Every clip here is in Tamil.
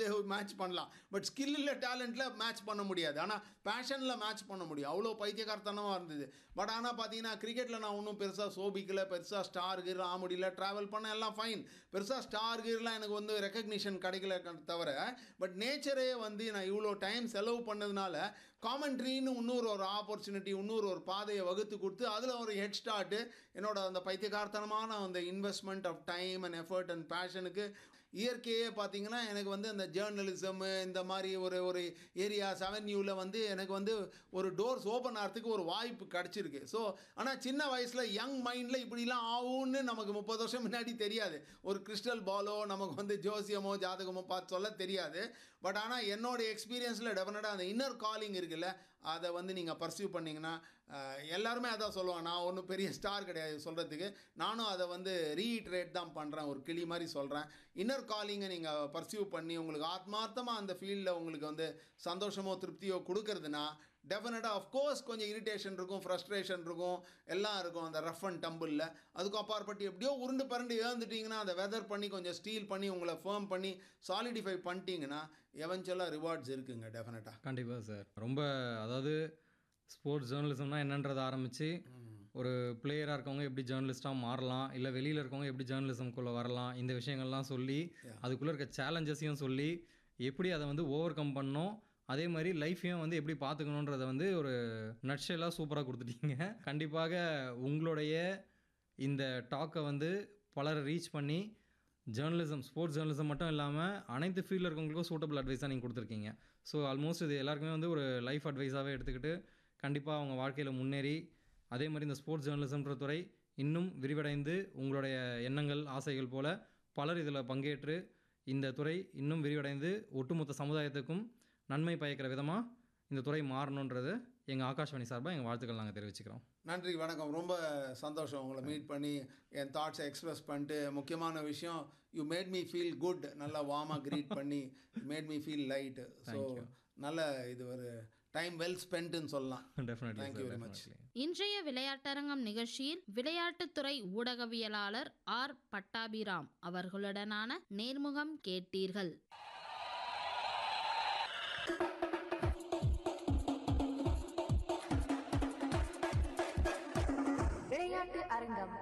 டேலண்ட்ஸ் மேட்ச் பண்ணலாம் பட் ஸ்கில் இல்லை டேலண்ட்டில் மேட்ச் பண்ண முடியாது ஆனால் பேஷனில் மேட்ச் பண்ண முடியும் அவ்வளோ பைத்தியகார்த்தனமாக இருந்தது பட் ஆனால் பார்த்தீங்கன்னா கிரிக்கெட்டில் நான் ஒன்றும் பெருசாக சோபிக்கல பெருசாக ஸ்டார் கீர் ஆ முடியல ட்ராவல் பண்ண எல்லாம் ஃபைன் பெருசாக ஸ்டார் கீர்லாம் எனக்கு வந்து ரெக்கக்னிஷன் கிடைக்கல தவிர பட் நேச்சரே வந்து நான் இவ்வளோ டைம் செலவு பண்ணதுனால காமெண்ட்ரின்னு இன்னொரு ஒரு ஆப்பர்ச்சுனிட்டி இன்னொரு ஒரு பாதையை வகுத்து கொடுத்து அதில் ஒரு ஹெட் ஸ்டார்ட்டு என்னோட அந்த பைத்தியகார்த்தனமான அந்த investment of time and effort and பேஷனுக்கு இயற்கையே பார்த்தீங்கன்னா எனக்கு வந்து இந்த ஜேர்னலிசம் இந்த மாதிரி ஒரு ஒரு ஏரியாஸ் அவென்யூவில் வந்து எனக்கு வந்து ஒரு டோர்ஸ் ஓப்பன் ஆகிறதுக்கு ஒரு வாய்ப்பு கிடச்சிருக்கு ஸோ ஆனால் சின்ன வயசில் யங் மைண்டில் இப்படிலாம் ஆகும்னு நமக்கு முப்பது வருஷம் முன்னாடி தெரியாது ஒரு கிறிஸ்டல் பாலோ நமக்கு வந்து ஜோசியமோ ஜாதகமோ பார்த்து சொல்ல தெரியாது பட் ஆனால் என்னோட எக்ஸ்பீரியன்ஸில் டெஃபினட்டாக அந்த இன்னர் காலிங் இருக்குல்ல அதை வந்து நீங்கள் பர்சியூ பண்ணிங்கன்னா அஹ், எல்லாருமே அதான் சொல்லுவாங்க நான் ஒன்றும் பெரிய ஸ்டார் கிடையாது சொல்கிறதுக்கு நானும் அதை வந்து ரீட்ரேட் தான் பண்ணுறேன் ஒரு கிளி மாதிரி சொல்கிறேன் இன்னர் காலிங்கை நீங்கள் பர்சியூ பண்ணி உங்களுக்கு ஆத்மார்த்தமாக அந்த ஃபீல்டில் உங்களுக்கு வந்து சந்தோஷமோ திருப்தியோ கொடுக்கறதுனா டெஃபினட்டாக அஃப்கோர்ஸ் கொஞ்சம் இரிட்டேஷன் இருக்கும் ஃப்ரஸ்ட்ரேஷன் இருக்கும் எல்லாம் இருக்கும் அந்த ரஃப் அண்ட் டம்பிளில் அதுக்கும் அப்பாற்பட்டு எப்படியோ உருண்டு பரண்டு ஏந்துட்டிங்கன்னா அதை வெதர் பண்ணி கொஞ்சம் ஸ்டீல் பண்ணி உங்களை ஃபேம் பண்ணி சாலிடிஃபை பண்ணிட்டீங்கன்னா எவென்ச்சுவலாக ரிவார்ட்ஸ் இருக்குங்க டெஃபினட்டாக கண்டிப்பாக சார் ரொம்ப அதாவது ஸ்போர்ட்ஸ் ஜேர்னலிசம்னா என்னன்றதை ஆரம்பித்து ஒரு பிளேயராக இருக்கவங்க எப்படி ஜேர்னலிஸ்ட்டாக மாறலாம் இல்லை வெளியில் இருக்கவங்க எப்படி ஜேர்னலிசம்குள்ளே வரலாம் இந்த விஷயங்கள்லாம் சொல்லி அதுக்குள்ளே இருக்க சேலஞ்சஸையும் சொல்லி எப்படி அதை வந்து ஓவர் கம் பண்ணோம் அதே மாதிரி லைஃப்பையும் வந்து எப்படி பார்த்துக்கணுன்றதை வந்து ஒரு நட்ஷெல்லாம் சூப்பராக கொடுத்துட்டீங்க கண்டிப்பாக உங்களுடைய இந்த டாக்கை வந்து பலரை ரீச் பண்ணி ஜேர்னலிசம் ஸ்போர்ட்ஸ் ஜேர்னலிசம் மட்டும் இல்லாமல் அனைத்து ஃபீல்டில் இருக்கவங்களுக்கும் சூட்டபிள் அட்வைஸாக நீங்கள் கொடுத்துருக்கீங்க ஸோ ஆல்மோஸ்ட் இது எல்லாருக்குமே வந்து ஒரு லைஃப் அட்வைஸாகவே எடுத்துக்கிட்டு கண்டிப்பாக அவங்க வாழ்க்கையில் முன்னேறி அதே மாதிரி இந்த ஸ்போர்ட்ஸ் ஜேர்னலிசம்ன்ற துறை இன்னும் விரிவடைந்து உங்களுடைய எண்ணங்கள் ஆசைகள் போல பலர் இதில் பங்கேற்று இந்த துறை இன்னும் விரிவடைந்து ஒட்டுமொத்த சமுதாயத்துக்கும் நன்மை பயக்கிற விதமாக இந்த துறை மாறணுன்றது எங்கள் ஆகாஷ்வாணி சார்பாக எங்கள் வாழ்த்துக்கள் நாங்கள் தெரிவிச்சுக்கிறோம் நன்றி வணக்கம் ரொம்ப சந்தோஷம் உங்களை மீட் பண்ணி என் தாட்ஸை எக்ஸ்பிரஸ் பண்ணிட்டு முக்கியமான விஷயம் you made me feel good நல்லா வார்மாக க்ரீட் பண்ணி made me feel light so நல்ல இது ஒரு டைம் வெல் ஸ்பெண்ட்னு சொல்லலாம் definitely Thank you very much. இன்றைய விளையாட்டரங்கம் நிகழ்ச்சியில் விளையாட்டுத்துறை ஊடகவியலாளர் ஆர் பட்டாபிராம் அவர்களுடனான நேர்முகம் கேட்டீர்கள் விளையாட்டு அரங்கம்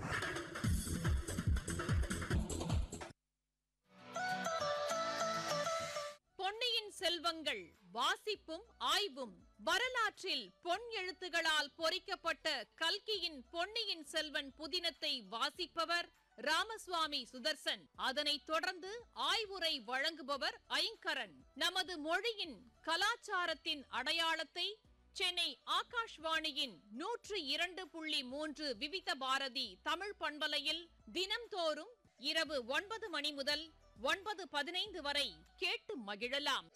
பொன்னியின் செல்வங்கள் வாசிப்பும் ஆய்வும் வரலாற்றில் பொன் எழுத்துகளால் பொறிக்கப்பட்ட கல்கியின் பொன்னியின் செல்வன் புதினத்தை வாசிப்பவர் ராமசுவாமி சுதர்சன் அதனைத் தொடர்ந்து ஆய்வுரை வழங்குபவர் ஐங்கரன் நமது மொழியின் கலாச்சாரத்தின் அடையாளத்தை சென்னை ஆகாஷ்வாணியின் நூற்று இரண்டு புள்ளி மூன்று விவித பாரதி தமிழ் பண்பலையில் தினம்தோறும் இரவு ஒன்பது மணி முதல் ஒன்பது பதினைந்து வரை கேட்டு மகிழலாம்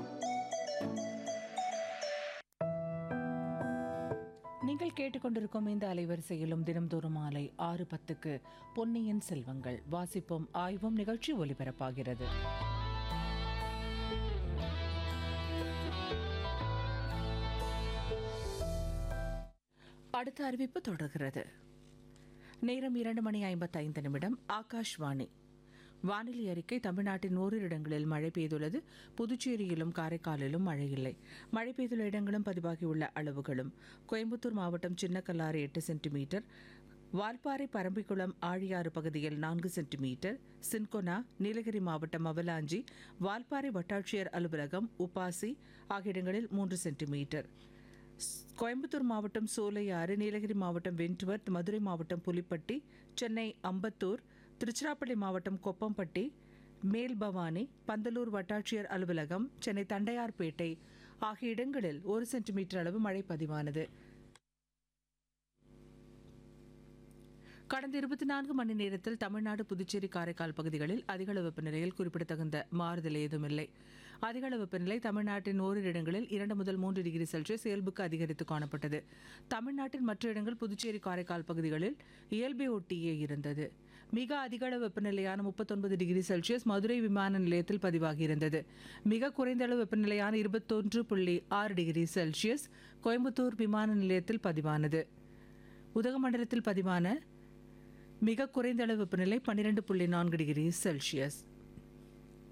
நீங்கள் கேட்டுக்கொண்டிருக்கும் இந்த அலைவரிசையிலும் தினம்தோறும் மாலை ஆறு பத்துக்கு பொன்னியின் செல்வங்கள் வாசிப்பும் ஆய்வும் நிகழ்ச்சி ஒலிபரப்பாகிறது அடுத்த அறிவிப்பு தொடர்கிறது நேரம் இரண்டு மணி ஐம்பத்தைந்து நிமிடம் ஆகாஷ்வாணி வானிலை அறிக்கை தமிழ்நாட்டின் ஓரிரு இடங்களில் மழை பெய்துள்ளது புதுச்சேரியிலும் காரைக்காலிலும் மழை இல்லை மழை பெய்துள்ள இடங்களும் பதிவாகியுள்ள அளவுகளும் கோயம்புத்தூர் மாவட்டம் சின்னக்கல்லாறு எட்டு சென்டிமீட்டர் வால்பாறை பரம்பிக்குளம் ஆழியாறு பகுதியில் நான்கு சென்டிமீட்டர் சின்கொனா நீலகிரி மாவட்டம் அவலாஞ்சி வால்பாறை வட்டாட்சியர் அலுவலகம் உப்பாசி ஆகிய இடங்களில் மூன்று சென்டிமீட்டர் கோயம்புத்தூர் மாவட்டம் சோலையாறு நீலகிரி மாவட்டம் வென்ட்வர்த் மதுரை மாவட்டம் புலிப்பட்டி சென்னை அம்பத்தூர் திருச்சிராப்பள்ளி மாவட்டம் கொப்பம்பட்டி மேல்பவானி பந்தலூர் வட்டாட்சியர் அலுவலகம் சென்னை தண்டையார்பேட்டை ஆகிய இடங்களில் ஒரு சென்டிமீட்டர் அளவு மழை பதிவானது கடந்த இருபத்தி நான்கு மணி நேரத்தில் தமிழ்நாடு புதுச்சேரி காரைக்கால் பகுதிகளில் அதிகளவு வெப்பநிலையில் குறிப்பிடத்தகுந்த மாறுதல் ஏதும் இல்லை அதிகளவு வெப்பநிலை தமிழ்நாட்டின் ஓரிரு இடங்களில் இரண்டு முதல் மூன்று டிகிரி செல்சியஸ் இயல்புக்கு அதிகரித்து காணப்பட்டது தமிழ்நாட்டின் மற்ற இடங்கள் புதுச்சேரி காரைக்கால் பகுதிகளில் இயல்பை ஒட்டியே இருந்தது மிக அதிகளவு வெப்பநிலையான முப்பத்தொன்பது டிகிரி செல்சியஸ் மதுரை விமான நிலையத்தில் பதிவாகியிருந்தது மிக குறைந்த அளவு வெப்பநிலையான இருபத்தொன்று புள்ளி ஆறு டிகிரி செல்சியஸ் கோயம்புத்தூர் விமான நிலையத்தில் பதிவானது உதகமண்டலத்தில் பதிவான மிக குறைந்த அளவு வெப்பநிலை பன்னிரெண்டு புள்ளி நான்கு டிகிரி செல்சியஸ்